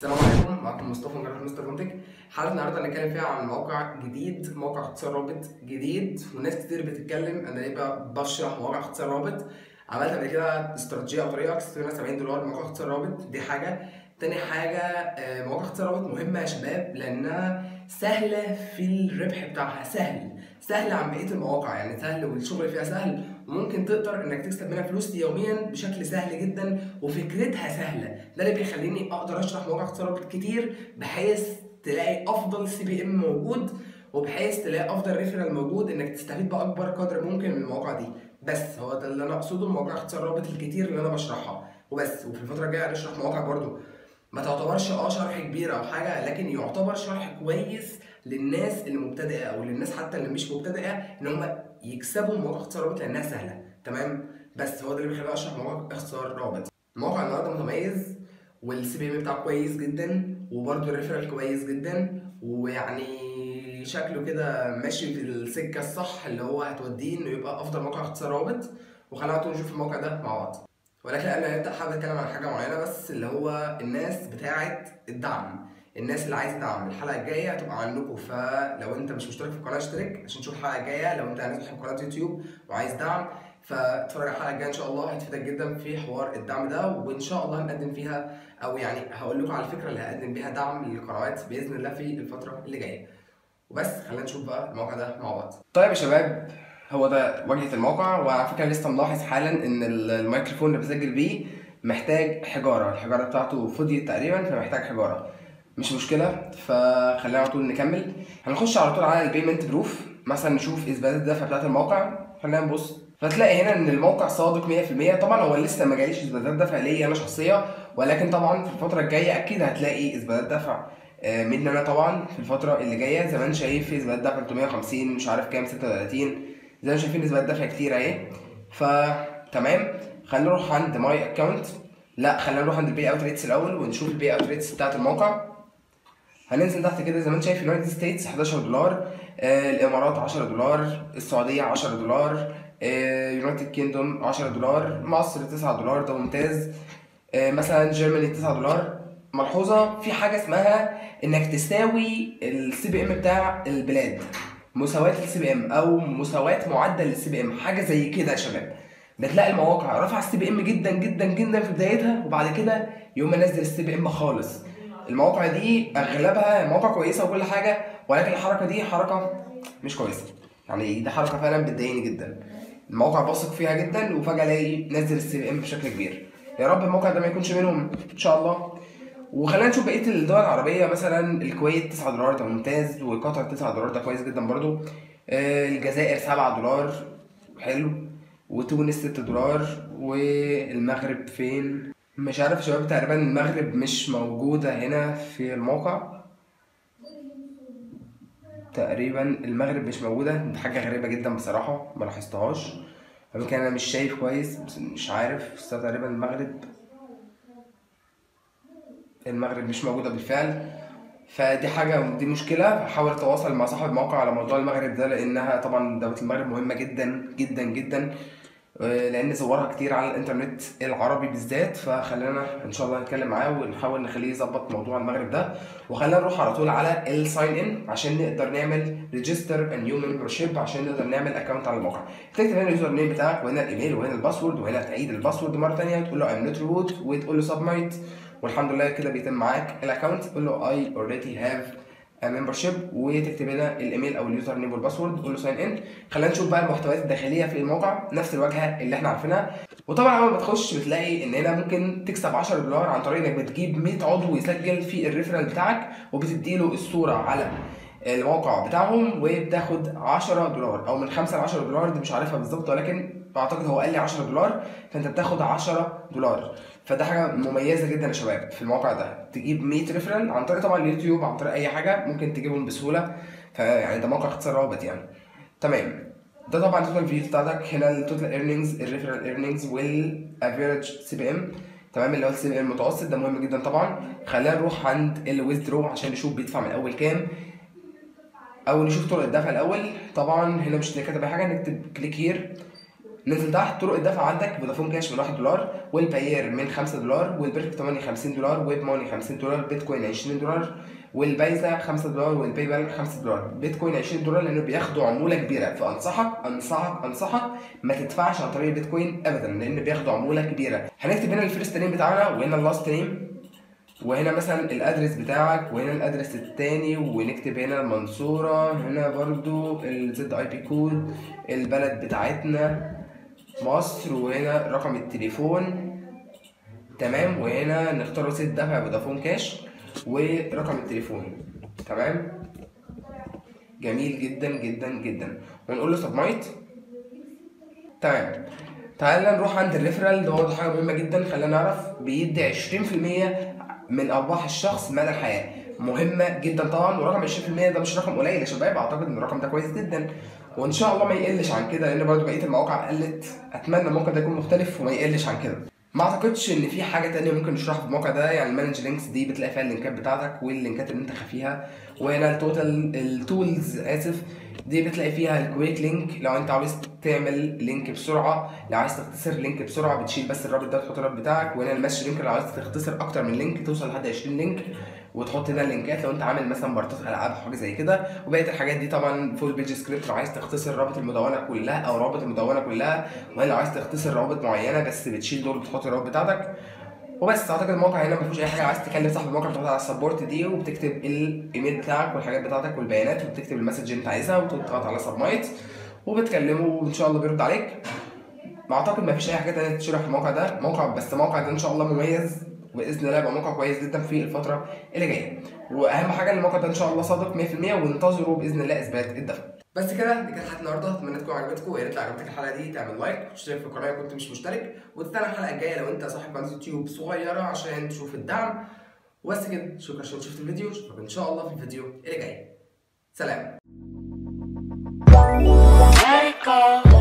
السلام عليكم معكم مصطفى من قناه مستر كونتك حلقه النهارده هنتكلم فيها عن موقع جديد موقع اختصار رابط جديد وناس كتير بتتكلم انا ليه بقى بشرح مواقع اختصار رابط عملت قبل كده استراتيجيه او طريقه كسبت منها 70 دولار موقع اختصار رابط دي حاجه تاني حاجه آه، مواقع اختصار رابط مهمه يا شباب لانها سهله في الربح بتاعها سهل سهل عن بقيه المواقع يعني سهل والشغل فيها سهل وممكن تقدر انك تكسب منها فلوس يوميا بشكل سهل جدا وفكرتها سهله ده اللي بيخليني اقدر اشرح مواقع اختصار رابط كتير بحيث تلاقي افضل سي بي ام موجود وبحيث تلاقي افضل ريفرال موجود انك تستفيد باكبر قدر ممكن من المواقع دي بس هو ده اللي انا اقصده مواقع اختصار رابط الكتير اللي انا بشرحها وبس وفي الفتره الجايه هنشرح مواقع برضو ما تعتبرش اه شرح كبير او حاجه لكن يعتبر شرح كويس للناس اللي مبتدئه او للناس حتى اللي مش مبتدئه ان هم يكسبوا مواقع اختصار رابط لانها سهله تمام بس هو ده اللي بيخليني اشرح مواقع اختصار رابط موقع النهارده متميز والسي بي ام بتاعه كويس جدا وبرده الريفرال كويس جدا ويعني شكله كده ماشي في السكه الصح اللي هو هتوديه انه يبقى افضل موقع اختصار رابط وخلينا على طول نشوف الموقع ده مع بعض ولكن قبل ما نبدا حابب اتكلم عن حاجه معينه بس اللي هو الناس بتاعه الدعم الناس اللي عايزه دعم الحلقه الجايه هتبقى عنكم فلو انت مش مشترك في القناه اشترك عشان تشوف الحلقه الجايه لو انت عايز تفتح قناه يوتيوب وعايز دعم فاتفرج على الحلقه الجايه ان شاء الله هتفيدك جدا في حوار الدعم ده وان شاء الله هنقدم فيها او يعني هقول لكم على الفكره اللي هقدم بيها دعم للقنوات باذن الله في الفتره اللي جايه وبس خلينا نشوف بقى الموقع ده مع بعض طيب يا شباب هو ده واجهه الموقع وعلى فكره لسه ملاحظ حالا ان الميكروفون اللي بسجل بيه محتاج حجاره الحجاره بتاعته فضيت تقريبا فمحتاج حجاره مش مشكله فخلينا على طول نكمل هنخش على طول على البيمنت بروف مثلا نشوف اثباتات الدفع بتاعت الموقع خلينا نبص فتلاقي هنا ان الموقع صادق 100% طبعا هو لسه ما جاليش اثباتات دفع ليا انا شخصيه ولكن طبعا في الفتره الجايه اكيد هتلاقي اثباتات دفع آه، مني انا طبعا في الفتره اللي جايه زي ما انت شايف في اثباتات دفع 350 مش عارف كام 36 زي ما شايفين اثباتات دفع كتير اهي فتمام خلينا نروح عند ماي اكونت لا خلينا نروح عند البي اوت ريتس الاول ونشوف البي اوت ريتس بتاعت الموقع هننزل تحت كده زي ما انت شايف يونايتد ستيتس 11 دولار آه الامارات 10 دولار السعوديه 10 دولار آه يونايتد كيندوم 10 دولار مصر 9 دولار ده ممتاز آه مثلا جيرماني 9 دولار ملحوظه في حاجه اسمها انك تساوي السي بي ام بتاع البلاد مساواه السي بي ام او مساواه معدل السي بي ام حاجه زي كده يا شباب بتلاقي المواقع رفع السي بي ام جدا جدا جدا في بدايتها وبعد كده يقوم منزل السي بي ام خالص المواقع دي اغلبها مواقع كويسه وكل حاجه ولكن الحركه دي حركه مش كويسه يعني دي حركه فعلا بتضايقني جدا الموقع بثق فيها جدا وفجاه الاقي نزل السي بي ام بشكل كبير يا رب الموقع ده ما يكونش منهم ان شاء الله وخلينا نشوف بقيه الدول العربيه مثلا الكويت 9 دولار ده ممتاز وقطر 9 دولار ده كويس جدا برضو آه، الجزائر 7 دولار حلو وتونس 6 دولار والمغرب فين مش عارف يا شباب تقريبا المغرب مش موجودة هنا في الموقع تقريبا المغرب مش موجودة دي حاجة غريبة جدا بصراحة ما لاحظتهاش يمكن انا مش شايف كويس بس مش عارف بس تقريبا المغرب المغرب مش موجودة بالفعل فدي حاجة دي مشكلة هحاول اتواصل مع صاحب الموقع على موضوع المغرب ده لانها طبعا دولة المغرب مهمة جدا جدا جدا آه، لان صورها كتير على الانترنت العربي بالذات فخلينا ان شاء الله نتكلم معاه ونحاول نخليه يظبط موضوع المغرب ده وخلينا نروح على طول على الساين ان عشان نقدر نعمل ريجستر نيو ممبرشيب عشان نقدر نعمل اكونت على الموقع تكتب هنا اليوزر نيم بتاعك وهنا الايميل وهنا الباسورد وهنا تعيد الباسورد مره ثانيه تقول له ام نوت روت وتقول له سبميت والحمد لله كده بيتم معاك الاكونت تقول له اي اوريدي هاف ممبرشيب وتكتب هنا الايميل او اليوزر نيم والباسورد تقول له ساين ان خلينا نشوف بقى المحتويات الداخليه في الموقع نفس الواجهه اللي احنا عارفينها وطبعا اول ما تخش بتلاقي ان هنا ممكن تكسب 10 دولار عن طريق انك بتجيب 100 عضو يسجل في الريفرال بتاعك وبتديله الصوره على الموقع بتاعهم وبتاخد 10 دولار او من 5 ل 10 دولار دي مش عارفها بالظبط ولكن اعتقد هو قال لي 10 دولار فانت بتاخد 10 دولار فده حاجه مميزه جدا يا شباب في الموقع ده تجيب 100 ريفرال عن طريق طبعا اليوتيوب عن طريق اي حاجه ممكن تجيبهم بسهوله فيعني ده موقع اختصار رابط يعني تمام ده طبعا التوتال فيو بتاعتك هنا التوتال ايرنينجز الريفرال ايرنينجز والافريج سي بي ام تمام اللي هو السي بي ام المتوسط ده مهم جدا طبعا خلينا نروح عند الويزدرو عشان نشوف بيدفع من الاول كام او نشوف طرق الدفع الاول طبعا هنا مش كاتب اي حاجه نكتب كليك هير ننزل تحت طرق الدفع عندك فودافون كاش من 1 دولار والباير من 5 دولار والبيرفكت ماني 50 دولار ويب ماني 50 دولار بيتكوين 20 دولار والبايزا 5 دولار والباي بال 5 دولار بيتكوين 20 دولار لانه بياخدوا عموله كبيره فانصحك انصحك انصحك ما تدفعش عن طريق البيتكوين ابدا لان بياخدوا عموله كبيره هنكتب هنا الفيرست نيم بتاعنا وهنا اللاست نيم وهنا مثلا الادرس بتاعك وهنا الادرس التاني ونكتب هنا المنصورة هنا برضو الزد اي بي كود البلد بتاعتنا مصر وهنا رقم التليفون تمام وهنا نختار رصيد دفع فودافون كاش ورقم التليفون تمام جميل جدا جدا جدا ونقول له سبمايت تمام تعالى نروح عند الريفرال ده برضه حاجه مهمه جدا خلينا نعرف بيدي 20% من ارباح الشخص مدى الحياه مهمه جدا طبعا ورقم 20% ده مش رقم قليل يا شباب اعتقد ان الرقم ده كويس جدا وان شاء الله ما يقلش عن كده لان برضه بقيه المواقع قلت اتمنى الموقع ده يكون مختلف وما يقلش عن كده ما اعتقدش ان في حاجه تانية ممكن نشرحها في الموقع ده يعني المانج لينكس دي بتلاقي فيها اللينكات بتاعتك واللينكات اللي انت خافيها وهنا التوتال التولز اسف دي بتلاقي فيها الكويك لينك لو انت عاوز تعمل لينك بسرعه لو عايز تختصر لينك بسرعه بتشيل بس الرابط ده وتحط الرابط بتاعك وهنا الماتش لينك لو عايز تختصر اكتر من لينك توصل لحد 20 لينك وتحط هنا اللينكات لو انت عامل مثلا بارتات العاب حاجه زي كده وبقيه الحاجات دي طبعا فول بيج سكريبت لو عايز تختصر رابط المدونه كلها او رابط المدونه كلها وهنا لو عايز تختصر روابط معينه بس بتشيل دول وتحط الرابط بتاعتك وبس اعتقد الموقع هنا ما فيهوش اي حاجه عايز تكلم صاحب الموقع بتضغط على السبورت دي وبتكتب الايميل بتاعك والحاجات بتاعتك والبيانات وبتكتب المسج اللي انت عايزها وتضغط على سبمايت وبتكلمه وان شاء الله بيرد عليك اعتقد ما فيش اي حاجه تانية تشرح في الموقع ده موقع بس الموقع ده ان شاء الله مميز باذن الله يبقى موقع كويس جدا في الفتره اللي جايه واهم حاجه ان الموقع ده ان شاء الله صادق 100% وانتظروا باذن الله اثبات الدفع بس كده دي كانت حلقه النهارده اتمنى تكون عجبتكم ويا ريت لو عجبتك الحلقه دي تعمل لايك وتشترك في القناه لو كنت مش مشترك وتستنى الحلقه الجايه لو انت صاحب قناه يوتيوب صغيره عشان تشوف الدعم وبس كده شكرا عشان شفت الفيديو اشوفك ان شاء الله في الفيديو اللي جاي سلام Let it go.